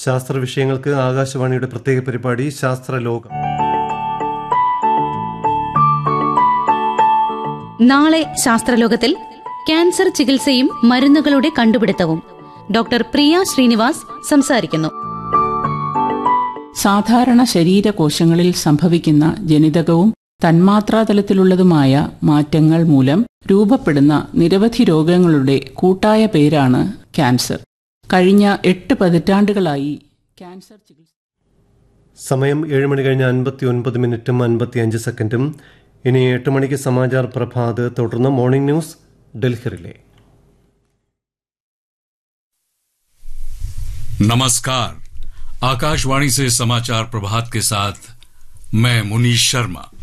ശാസ്ത്ര വിഷയങ്ങൾക്ക് ആകാശവാണിയുടെ പ്രത്യേക പരിപാടി ശാസ്ത്രലോകം നാളെ ശാസ്ത്രലോകത്തിൽ ക്യാൻസർ ചികിത്സയും മരുന്നുകളുടെ കണ്ടുപിടുത്തവും ഡോക്ടർ പ്രിയ ശ്രീനിവാസ് സംസാരിക്കുന്നു സാധാരണ ശരീരകോശങ്ങളിൽ സംഭവിക്കുന്ന ജനിതകവും തന്മാത്രാതലത്തിലുള്ളതുമായ മാറ്റങ്ങൾ മൂലം രൂപപ്പെടുന്ന നിരവധി രോഗങ്ങളുടെ കൂട്ടായ പേരാണ് ക്യാൻസർ കഴിഞ്ഞ എട്ട് പതിറ്റാണ്ടുകളായി ക്യാൻസർ ചികിത്സ സമയം ഏഴ് മണി കഴിഞ്ഞ് അൻപത്തി ഒൻപത് മിനിറ്റും അൻപത്തി അഞ്ച് സെക്കൻഡും ഇനി എട്ട് മണിക്ക് സമാചാർ പ്രഭാത് തുടർന്ന് മോർണിംഗ് ന്യൂസ് ഡൽഹിറിലെ नमस्कार आकाशवाणी से समाचार प्रभात के साथ मैं मुनीश शर्मा